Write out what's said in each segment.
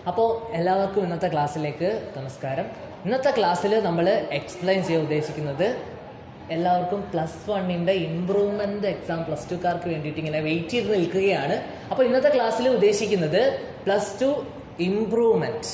അപ്പോൾ എല്ലാവർക്കും ഇന്നത്തെ ക്ലാസ്സിലേക്ക് നമസ്കാരം ഇന്നത്തെ ക്ലാസ്സിൽ നമ്മൾ എക്സ്പ്ലെയിൻ ചെയ്യാൻ ഉദ്ദേശിക്കുന്നത് എല്ലാവർക്കും പ്ലസ് വണ്ണിൻ്റെ ഇമ്പ്രൂവ്മെൻ്റ് എക്സാം പ്ലസ് ടുക്കാർക്ക് വേണ്ടിയിട്ട് ഇങ്ങനെ വെയിറ്റ് ചെയ്ത് നിൽക്കുകയാണ് അപ്പോൾ ഇന്നത്തെ ക്ലാസ്സിൽ ഉദ്ദേശിക്കുന്നത് പ്ലസ് ടു ഇമ്പ്രൂവ്മെൻറ്റ്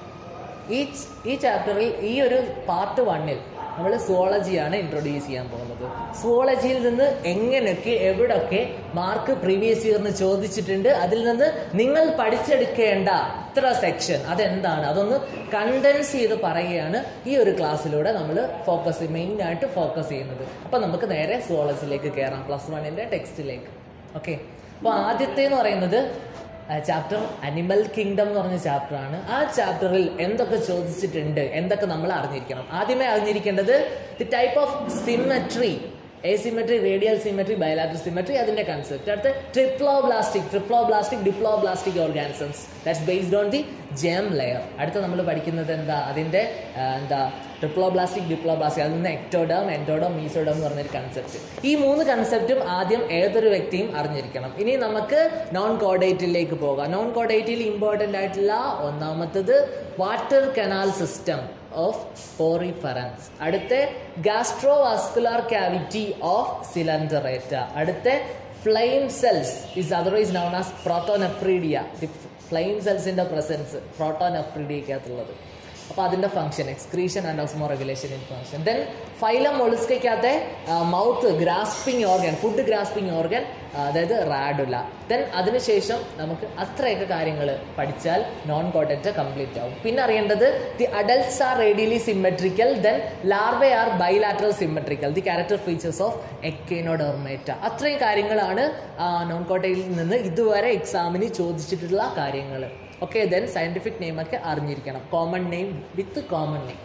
ഈ ഈ ചാപ്റ്ററിൽ ഈ ഒരു പാർട്ട് വണ്ണിൽ നമ്മൾ സുവോളജിയാണ് ഇൻട്രൊഡ്യൂസ് ചെയ്യാൻ പോകുന്നത് സുവോളജിയിൽ നിന്ന് എങ്ങനെയൊക്കെ എവിടൊക്കെ മാർക്ക് പ്രീവിയസ് ഇയറിന് ചോദിച്ചിട്ടുണ്ട് അതിൽ നിന്ന് നിങ്ങൾ പഠിച്ചെടുക്കേണ്ട ഇത്ര സെക്ഷൻ അതെന്താണ് അതൊന്ന് കണ്ടൻസ് ചെയ്ത് പറയുകയാണ് ഈ ഒരു ക്ലാസ്സിലൂടെ നമ്മൾ ഫോക്കസ് മെയിൻ ആയിട്ട് ഫോക്കസ് ചെയ്യുന്നത് അപ്പം നമുക്ക് നേരെ സുവോളജിയിലേക്ക് കയറാം പ്ലസ് വണ്ണിൻ്റെ ടെക്സ്റ്റിലേക്ക് ഓക്കെ അപ്പോൾ ആദ്യത്തെ എന്ന് പറയുന്നത് ചാപ്റ്റർ അനിമൽ കിങ്ഡം എന്ന് പറഞ്ഞ ചാപ്റ്റർ ആണ് ആ ചാപ്റ്ററിൽ എന്തൊക്കെ ചോദിച്ചിട്ടുണ്ട് എന്തൊക്കെ നമ്മൾ അറിഞ്ഞിരിക്കണം ആദ്യമേ അറിഞ്ഞിരിക്കേണ്ടത് the type of symmetry asymmetry radial symmetry bilateral symmetry അതിന്റെ കൺസെപ്റ്റ് അടുത്ത് triploblastic triploblastic diploblastic organisms that's based on the germ layer അടുത്ത് നമ്മൾ പഠിക്കുന്നത് എന്താ അതിന്റെ ആ, എന്താ ട്രിപ്ലോബ്ലാസ്റ്റിക് ഡിപ്ലോബ്ലാസ്റ്റിക് അതിൽ നിന്ന് എക്ടോഡം എൻഡോഡം മീസോഡം എന്ന് പറഞ്ഞൊരു കൺസെപ്റ്റ് ഈ മൂന്ന് കൺസെപ്റ്റും ആദ്യം ഏതൊരു വ്യക്തിയും അറിഞ്ഞിരിക്കണം ഇനി നമുക്ക് നോൺ കോഡേറ്റിലേക്ക് പോകാം നോൺ കോഡേറ്റിൽ ഇമ്പോർട്ടൻ്റ് ആയിട്ടുള്ള ഒന്നാമത്തത് water canal system of poriferans അടുത്ത ഗാസ്ട്രോവാസ്കുലാർ ക്യാവിറ്റി ഓഫ് സിലണ്ടറേറ്റ അടുത്ത flame cells is otherwise known as protonephridia flame സെൽസിന്റെ പ്രസൻസ് പ്രോട്ടോനെഫ്രീഡിയക്കകത്തുള്ളത് അപ്പോൾ അതിന്റെ function excretion and osmoregulation in function then phylum മൊളിസ്കയ്ക്കകത്തെ mouth grasping organ food grasping organ അതായത് radula then അതിനുശേഷം നമുക്ക് അത്രയൊക്കെ കാര്യങ്ങൾ പഠിച്ചാൽ നോൺ കോട്ടറ്റ് കംപ്ലീറ്റ് ആവും പിന്നെ അറിയേണ്ടത് the adults are radially symmetrical then larvae are bilateral symmetrical the character features of echinodermata അത്രയും കാര്യങ്ങളാണ് നോൺ കോട്ടയിൽ നിന്ന് ഇതുവരെ എക്സാമിന് ചോദിച്ചിട്ടുള്ള കാര്യങ്ങൾ ഓക്കെ ദെൻ സയന്റിഫിക് നെയിം ഒക്കെ അറിഞ്ഞിരിക്കണം common name with common name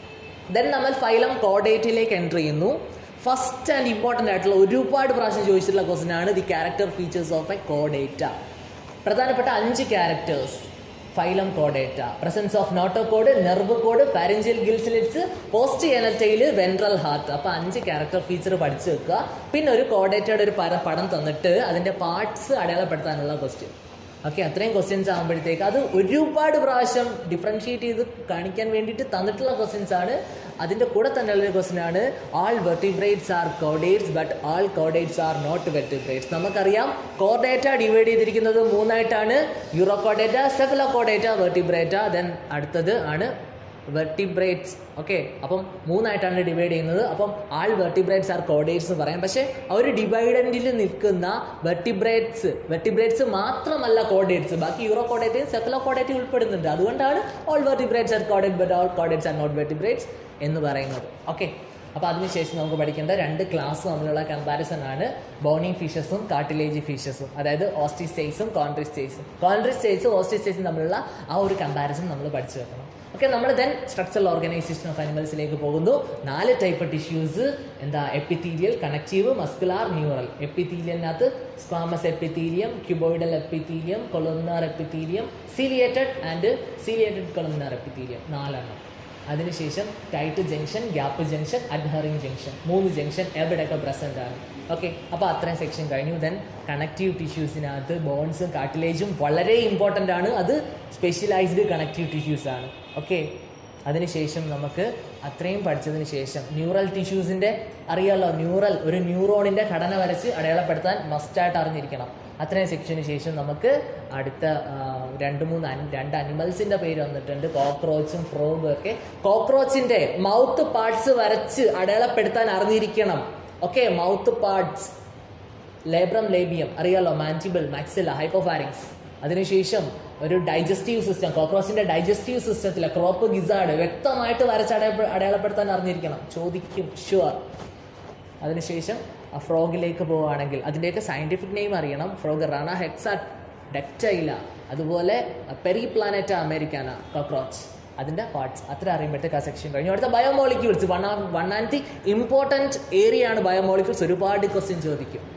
then നമ്മൾ ഫൈലം കോഡേറ്റിലേക്ക് എൻ്റർ ചെയ്യുന്നു ഫസ്റ്റ് ആൻഡ് ഇമ്പോർട്ടൻ്റ് ആയിട്ടുള്ള ഒരുപാട് പ്രാവശ്യം ചോദിച്ചിട്ടുള്ള ക്വസ്റ്റൻ ആണ് the character features of a കോഡേറ്റ പ്രധാനപ്പെട്ട അഞ്ച് ക്യാരക്ടേഴ്സ് ഫൈലം കോഡേറ്റ presence of notochord nerve cord pharyngeal gill slits post anal tail ventral heart അപ്പൊ അഞ്ച് ക്യാരക്ടർ ഫീച്ചർ പഠിച്ചു വെക്കുക പിന്നെ ഒരു കോഡേറ്റയുടെ ഒരു പര പടം തന്നിട്ട് അതിന്റെ പാർട്സ് അടയാളപ്പെടുത്താനുള്ള ക്വസ്റ്റ്യൻ ഓക്കെ അത്രയും ക്വസ്റ്റ്യൻസ് ആകുമ്പോഴത്തേക്ക് അത് ഒരുപാട് പ്രാവശ്യം ഡിഫറൻഷിയേറ്റ് ചെയ്ത് കാണിക്കാൻ വേണ്ടിയിട്ട് തന്നിട്ടുള്ള ക്വസ്റ്റ്യൻസ് ആണ് അതിന്റെ കൂടെ തന്നെയുള്ള ഒരു ക്വസ്റ്റ്യൻ ആണ് all vertebrates are chordates but all chordates are not vertebrates നമുക്കറിയാം കോഡേറ്റ ഡിവൈഡ് ചെയ്തിരിക്കുന്നത് മൂന്നായിട്ടാണ് urochordata cephalochordata vertebrata then അടുത്തത് ആണ് വെർട്ടിബ്രേറ്റ്സ് ഓക്കെ അപ്പം മൂന്നായിട്ടാണ് ഡിവൈഡ് ചെയ്യുന്നത് അപ്പം ആൾ വെർട്ടിബ്രേറ്റ്സ് ആർ കോഡേറ്റ്സ് എന്ന് പറയാം പക്ഷേ ആ ഒരു ഡിവൈഡൻറ്റിൽ നിൽക്കുന്ന വെർട്ടിബ്രേറ്റ്സ് വെർട്ടിബ്രേറ്റ്സ് മാത്രമല്ല കോഡേറ്റ്സ് ബാക്കി യൂറോ കോഡേറ്റും സെഫലോ കോഡേറ്റും ഉൾപ്പെടുന്നുണ്ട് അതുകൊണ്ടാണ് ഓൾ വെർട്ടിബ്രേറ്റ്സ് ആർ കോഡേറ്റ് but all chordates are not vertebrates എന്ന് പറയുന്നത് ഓക്കെ അപ്പോൾ അതിനുശേഷം നമുക്ക് പഠിക്കേണ്ട രണ്ട് ക്ലാസ് തമ്മിലുള്ള കമ്പാരിസൺ ആണ് ബോണി ഫിഷസും കാർട്ടിലേജ് ഫിഷസും അതായത് ഓസ്റ്റിസ്റ്റേസും കോൺട്രിസ്റ്റേസും കോൺട്രിസ്റ്റേസും ഓസ്റ്റിസ്റ്റേസും തമ്മിലുള്ള ആ ഒരു കമ്പാരിസൺ നമ്മൾ പഠിച്ചു വെക്കണം ഓക്കെ നമ്മൾ ദെൻ സ്ട്രക്ചറൽ ഓർഗനൈസേഷൻ ഓഫ് അനിമൽസിലേക്ക് പോകുന്നു നാല് ടൈപ്പ് ടിഷ്യൂസ് എന്താ എപ്പിത്തീലിയൽ കണക്റ്റീവ് മസ്കുലാർ ന്യൂറൽ എപ്പിത്തീലിയനകത്ത് squamous epithelium cuboidal epithelium columnar epithelium ciliated and ciliated columnar epithelium നാലെണ്ണം അതിനുശേഷം tight junction gap junction adhering junction മൂന്ന് ജംഗ്ഷൻ എവിടെയൊക്കെ പ്രസന്റ് ആണ് ഓക്കെ അപ്പോൾ അത്രയും സെക്ഷൻ കഴിഞ്ഞു ദെൻ കണക്റ്റീവ് ടിഷ്യൂസിനകത്ത് ബോൺസും കാർട്ടിലേജും വളരെ ഇമ്പോർട്ടൻ്റ് ആണ് അത് സ്പെഷ്യലൈസ്ഡ് കണക്റ്റീവ് ടിഷ്യൂസ് ആണ് ഓക്കെ അതിനുശേഷം നമുക്ക് അത്രയും പഠിച്ചതിന് ശേഷം ന്യൂറൽ ടിഷ്യൂസിൻ്റെ അറിയാലോ ന്യൂറൽ ഒരു ന്യൂറോണിൻ്റെ ഘടന വരച്ച് അടയാളപ്പെടുത്താൻ മസ്റ്റായിട്ട് അറിഞ്ഞിരിക്കണം അത്രയും സെക്ഷന് ശേഷം നമുക്ക് അടുത്ത ആ, രണ്ട് മൂന്ന് അനി- രണ്ട് അനിമൽസിന്റെ പേര് വന്നിട്ടുണ്ട് കോക്രോച്ചും ഫ്രോഗും ഒക്കെ കോക്രോച്ചിന്റെ മൗത്ത് പാർട്സ് വരച്ച് അടയാളപ്പെടുത്താൻ അറിഞ്ഞിരിക്കണം okay mouth parts labrum labium അറിയാലോ മാൻറ്റിബിൾ മാക്സില ഹൈപ്പോഫാരിങ്സ് അതിനുശേഷം ഒരു ഡൈജസ്റ്റീവ് സിസ്റ്റം കോക്രോച്ചിന്റെ ഡൈജസ്റ്റീവ് സിസ്റ്റത്തിലെ ക്രോപ്പ് ഗിസാർഡ് വ്യക്തമായിട്ട് വരച്ച് അടയാളപ്പെ- അടയാളപ്പെടുത്താൻ അറിഞ്ഞിരിക്കണം ചോദിക്കും ഷുവർ അതിനുശേഷം ആ ഫ്രോഗിലേക്ക് പോവുകയാണെങ്കിൽ അതിൻ്റെയൊക്കെ സയന്റിഫിക് നെയിം അറിയണം ഫ്രോഗ് റാണ ഹെക്സാ ഡെക്റ്റൈല അതുപോലെ പെരി പ്ലാനറ്റ അമേരിക്കാന കോക്രോച്ച് അതിന്റെ പാർട്സ് അത്ര അറിയുമ്പോഴത്തേക്ക് ആ സെക്ഷൻ കഴിഞ്ഞു അടുത്ത biomolecules one one and the important area ആണ് ബയോമോളിക്യൂൾസ് ഒരുപാട് ക്വസ്റ്റ്യൻ ചോദിക്കും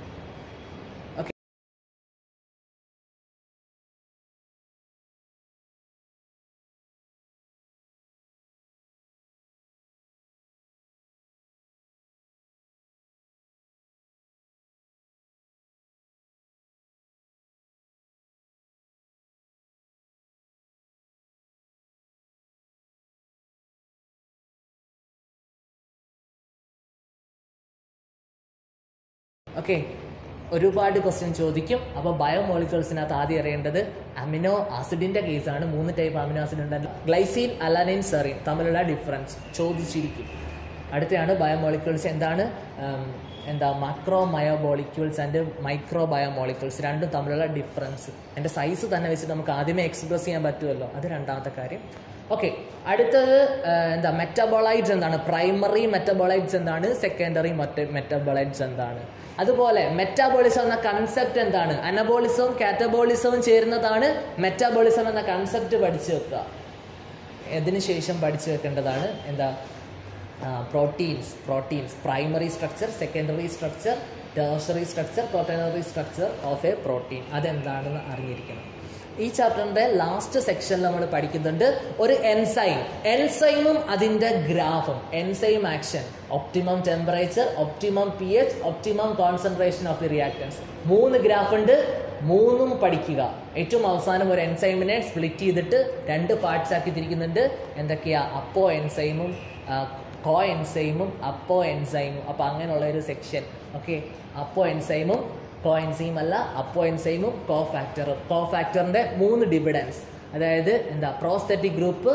ഓക്കെ ഒരുപാട് ക്വസ്റ്റ്യൻ ചോദിക്കും അപ്പോൾ ബയോമോളിക്യൂൾസിനകത്ത് ആദ്യം അറിയേണ്ടത് അമിനോ ആസിഡിന്റെ കേസാണ് മൂന്ന് ടൈപ്പ് അമിനോ ആസിഡ് ഉണ്ടല്ലോ ഗ്ലൈസീൻ അലാനിൻ സെറിൻ തമ്മിലുള്ള ഡിഫറൻസ് ചോദിച്ചിരിക്കും അടുത്തയാണ് ബയോമോളിക്യൂൾസ് എന്താണ് ഉം, എന്താ macro biomolecules and micro biomolecules രണ്ടും തമ്മിലുള്ള ഡിഫറൻസ് എൻ്റെ സൈസ് തന്നെ വെച്ചിട്ട് നമുക്ക് ആദ്യമേ എക്സ്പ്രസ് ചെയ്യാൻ പറ്റുമല്ലോ അത് രണ്ടാമത്തെ കാര്യം ഓക്കെ അടുത്തത് ആ, എന്താ മെറ്റബോളൈറ്റ്സ് എന്താണ് പ്രൈമറി മെറ്റബോളൈറ്റ്സ് എന്താണ് സെക്കൻഡറി മെറ്റബോളൈറ്റ്സ് എന്താണ് അതുപോലെ മെറ്റാബോളിസം എന്ന കൺസെപ്റ്റ് എന്താണ് അനബോളിസവും കാറ്റബോളിസവും ചേരുന്നതാണ് മെറ്റാബോളിസം എന്ന കൺസെപ്റ്റ് പഠിച്ചു വെക്കുക ഇതിന് ശേഷം പഠിച്ചു വെക്കേണ്ടതാണ് എന്താ proteins proteins primary structure secondary structure tertiary structure quaternary structure of a protein അതെന്താണെന്ന് അറിഞ്ഞിരിക്കണം ഈ ചാപ്റ്ററിന്റെ ലാസ്റ്റ് സെക്ഷനിൽ നമ്മൾ പഠിക്കുന്നുണ്ട് ഒരു എൻസൈം എൻസൈമും അതിന്റെ ഗ്രാഫും enzyme action optimum temperature optimum P H optimum concentration of the reactants മൂന്ന് ഗ്രാഫ് ഉണ്ട് മൂന്നും പഠിക്കുക ഏറ്റവും അവസാനം ഒരു എൻസൈമിനെ സ്പ്ലിറ്റ് ചെയ്തിട്ട് രണ്ട് പാർട്സ് ആക്കി തിരിക്കുന്നുണ്ട് എന്തൊക്കെയാ അപ്പോ എൻസൈമും കോ എൻസൈമും അപ്പോ എൻസൈമും അപ്പൊ അങ്ങനെയുള്ള ഒരു സെക്ഷൻ ഓക്കെ അപ്പോ എൻസൈമും കോ എൻസൈം അല്ല അപ്പോ എൻസൈമും കോ ഫാക്ടറും കോ ഫാക്ടറിന്റെ മൂന്ന് ഡിവിഡൻസ് അതായത് എന്താ പ്രോസ്തെറ്റിക് ഗ്രൂപ്പ്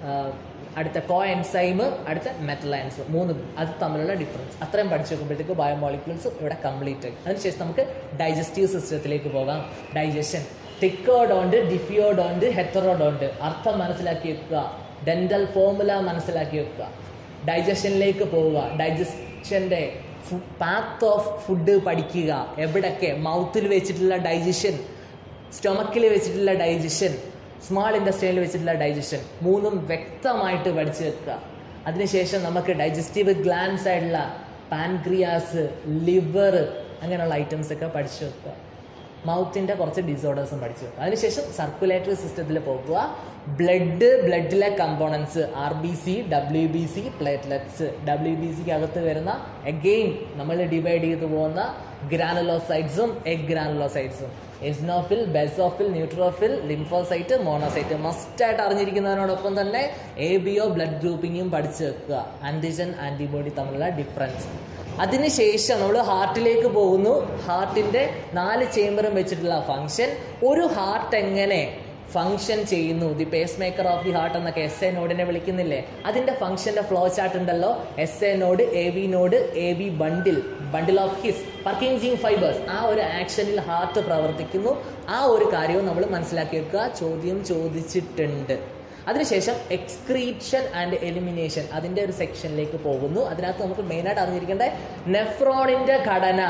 അടുത്ത കോ എൻസൈം അടുത്ത മെറ്റൽ എൻസ് മൂന്ന് അത് തമ്മിലുള്ള ഡിഫറൻസ് അത്രയും പഠിച്ചു നോക്കുമ്പോഴത്തേക്ക് ബയോമോളിക്യൂൾസ് ഇവിടെ കംപ്ലീറ്റ് ആയി അതിനുശേഷം നമുക്ക് ഡൈജസ്റ്റീവ് സിസ്റ്റത്തിലേക്ക് പോകാം ഡൈജഷൻ തിക്കോഡോണ്ട് ഡിഫിയോഡോണ്ട് ഹെറ്ററോഡോണ്ട് അർത്ഥം മനസ്സിലാക്കി വെക്കുക ഡെന്റൽ ഫോമുല മനസ്സിലാക്കി വെക്കുക ഡൈജഷനിലേക്ക് പോവുക ഡൈജഷന്റെ പാത്ത് ഓഫ് ഫുഡ് പഠിക്കുക എവിടൊക്കെ മൗത്തിൽ വെച്ചിട്ടുള്ള ഡൈജഷൻ സ്റ്റൊമക്കിൽ വെച്ചിട്ടുള്ള ഡൈജഷൻ സ്മാൾ ഇൻഡസ്ട്രിയിൽ വെച്ചിട്ടുള്ള ഡൈജഷൻ മൂന്നും വ്യക്തമായിട്ട് പഠിച്ചു വെക്കുക അതിനുശേഷം നമുക്ക് ഡൈജസ്റ്റീവ് ഗ്ലാൻസ് ആയിട്ടുള്ള പാൻക്രിയാസ് ലിവർ അങ്ങനെയുള്ള ഐറ്റംസ് ഒക്കെ പഠിച്ചു വെക്കുക മൗത്തിന്റെ കുറച്ച് ഡിസോർഡേഴ്സും പഠിച്ചു വെക്കുക അതിനുശേഷം സർക്കുലേറ്ററി സിസ്റ്റത്തിൽ പോകുക ബ്ലഡ് ബ്ലഡിലെ components R B C W B C platelets W B സിക്ക് അകത്ത് വരുന്ന എഗെയിൻ നമ്മൾ ഡിവൈഡ് ചെയ്തു പോകുന്ന ഗ്രാനുലോസൈറ്റ്സും എഗ് ഗ്രാനുലോസൈറ്റ്സും eosinophil basophil neutrophil lymphocyte monocyte മസ്റ്റായിട്ട് അറിഞ്ഞിരിക്കുന്നതിനോടൊപ്പം തന്നെ എ ബി ഒ ബ്ലഡ് ഗ്രൂപ്പിങ്ങും പഠിച്ചു വെക്കുക ആന്റിജൻ ആന്റിബോഡി തമ്മിലുള്ള ഡിഫറൻസ് അതിനുശേഷം നമ്മൾ ഹാർട്ടിലേക്ക് പോകുന്നു ഹാർട്ടിന്റെ നാല് ചേമ്പറും വെച്ചിട്ടുള്ള ഫംഗ്ഷൻ ഒരു ഹാർട്ട് എങ്ങനെ ഫംഗ്ഷൻ ചെയ്യുന്നു the pacemaker of the heart എന്നൊക്കെ എസ് എ നോഡിനെ വിളിക്കുന്നില്ലേ അതിന്റെ ഫംഗ്ഷന്റെ ഫ്ലോ ചാർട്ട് ഉണ്ടല്ലോ S A node A V node A V bundle bundle of His Purkinje fibres ആ ഒരു ആക്ഷനിൽ ഹാർട്ട് പ്രവർത്തിക്കുന്നു ആ ഒരു കാര്യവും നമ്മൾ മനസ്സിലാക്കി വെക്കുക ചോദ്യം ചോദിച്ചിട്ടുണ്ട് അതിനുശേഷം എക്സ്ക്രീപ്ഷൻ ആൻഡ് എലിമിനേഷൻ അതിന്റെ ഒരു സെക്ഷനിലേക്ക് പോകുന്നു അതിനകത്ത് നമുക്ക് മെയിനായിട്ട് അറിഞ്ഞിരിക്കേണ്ട നെഫ്രോണിന്റെ ഘടന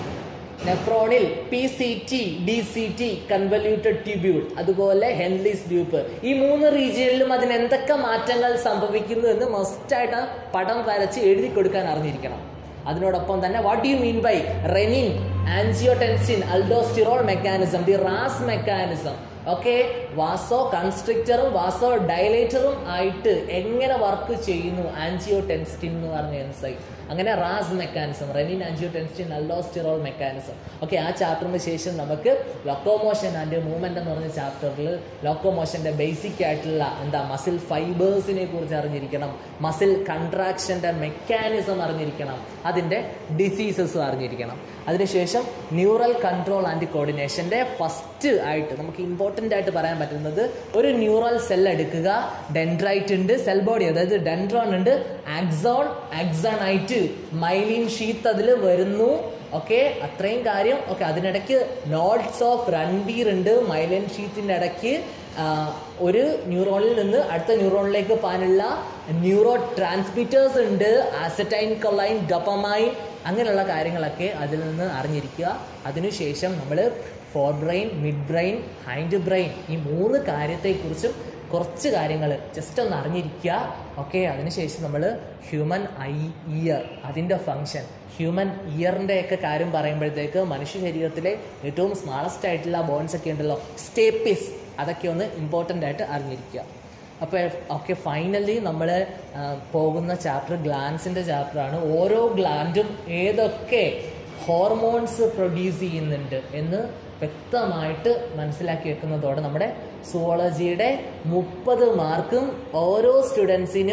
നെഫ്രോണിൽ P C T D C T convoluted tubule അതുപോലെ ഹെൻലിസ് ഡ്യൂപ്പ് ഈ മൂന്ന് റീജിയനിലും അതിന് എന്തൊക്കെ മാറ്റങ്ങൾ സംഭവിക്കുന്നു എന്ന് മസ്റ്റായിട്ട് പടം വരച്ച് എഴുതി കൊടുക്കാൻ അറിഞ്ഞിരിക്കണം അതിനോടൊപ്പം തന്നെ what you mean by renin angiotensin aldosterone mechanism the RAS mechanism okay വാസോ കൺസ്ട്രിക്ടറും വാസോ ഡയലേറ്ററും ആയിട്ട് എങ്ങനെ വർക്ക് ചെയ്യുന്നു ആൻജിയോടെൻസിൻ എന്ന് പറഞ്ഞ എൻസൈം അങ്ങനെ RAS mechanism renin angiotensin aldosterone mechanism okay ആ ചാപ്റ്ററിന് ശേഷം നമുക്ക് ലൊക്കോമോഷൻ ആൻഡ് മൂവ്മെന്റ് എന്ന് പറഞ്ഞ ചാപ്റ്ററിൽ ലൊക്കോമോഷന്റെ ബേസിക് ആയിട്ടുള്ള എന്താ മസിൽ ഫൈബേഴ്സിനെ കുറിച്ച് അറിഞ്ഞിരിക്കണം മസിൽ കൺട്രാക്ഷന്റെ മെക്കാനിസം അറിഞ്ഞിരിക്കണം അതിന്റെ ഡിസീസസും അറിഞ്ഞിരിക്കണം അതിനുശേഷം ന്യൂറൽ കൺട്രോൾ ആൻഡ് കോർഡിനേഷന്റെ ഫസ്റ്റ് ആയിട്ട് നമുക്ക് ഇമ്പോർട്ടൻ്റ് ആയിട്ട് പറയാൻ പറ്റുന്നത് ഒരു ന്യൂറൽ സെൽ എടുക്കുക ഡെൻഡ്രൈറ്റ് ഉണ്ട് സെൽ ബോഡി അതായത് ഡെൻഡ്രോൺ ഉണ്ട് ആക്സോൺ ആക്സണൈറ്റ് മൈലിൻ ഷീത്ത് അതിൽ വരുന്നു ഓക്കെ അത്രയും കാര്യം ഓക്കെ അതിനിടയ്ക്ക് നോട്ട്സ് ഓഫ് റൺബീർ ഉണ്ട് മൈലിൻ ഷീത്തിന്റെ ഇടയ്ക്ക് ആ, ഒരു ന്യൂറോണിൽ നിന്ന് അടുത്ത ന്യൂറോണിലേക്ക് പോകാനുള്ള ന്യൂറോ ട്രാൻസ്മിറ്റേഴ്സ് ഉണ്ട് ആസറ്റൈൻ കൊലൈൻ ഡൊപ്പമൈൻ അങ്ങനെയുള്ള കാര്യങ്ങളൊക്കെ അതിൽ നിന്ന് അറിഞ്ഞിരിക്കുക അതിനുശേഷം നമ്മൾ forebrain midbrain hindbrain ഈ മൂന്ന് കാര്യത്തെക്കുറിച്ചും കുറച്ച് കാര്യങ്ങൾ ജസ്റ്റ് ഒന്ന് അറിഞ്ഞിരിക്കുക ഓക്കെ അതിനുശേഷം നമ്മൾ ഹ്യൂമൻ ഐ ഇയർ അതിൻ്റെ ഫങ്ഷൻ ഹ്യൂമൻ ഇയറിൻ്റെ ഒക്കെ കാര്യം പറയുമ്പോഴത്തേക്ക് മനുഷ്യ ശരീരത്തിലെ ഏറ്റവും സ്മാളസ്റ്റ് ആയിട്ടുള്ള ബോൺസ് ഒക്കെ ഉണ്ടല്ലോ സ്റ്റേപ്പിസ് അതൊക്കെ ഒന്ന് ഇമ്പോർട്ടൻ്റ് ആയിട്ട് അറിഞ്ഞിരിക്കുക അപ്പോൾ ഓക്കെ ഫൈനലി നമ്മൾ പോകുന്ന ചാപ്റ്റർ ഗ്ലാൻസിൻ്റെ ചാപ്റ്ററാണ് ഓരോ ഗ്ലാൻഡും ഏതൊക്കെ ഹോർമോൺസ് പ്രൊഡ്യൂസ് ചെയ്യുന്നുണ്ട് എന്ന് വ്യക്തമായിട്ട് മനസ്സിലാക്കി വെക്കുന്നതോടെ നമ്മുടെ സുവോളജിയുടെ മുപ്പത് മാർക്കും ഓരോ സ്റ്റുഡൻസിനും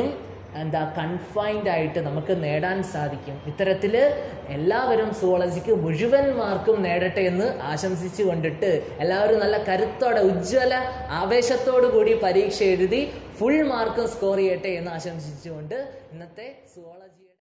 എന്താ കൺഫൈൻഡ് ആയിട്ട് നമുക്ക് നേടാൻ സാധിക്കും ഇത്തരത്തിൽ എല്ലാവരും സുവോളജിക്ക് മുഴുവൻ മാർക്കും നേടട്ടെ എന്ന് ആശംസിച്ചു കൊണ്ടിട്ട് എല്ലാവരും നല്ല കരുത്തോടെ ഉജ്ജ്വല ആവേശത്തോടു കൂടി പരീക്ഷ എഴുതി ഫുൾ മാർക്ക് സ്കോർ ചെയ്യട്ടെ എന്ന് ആശംസിച്ചുകൊണ്ട് ഇന്നത്തെ സുവോളജി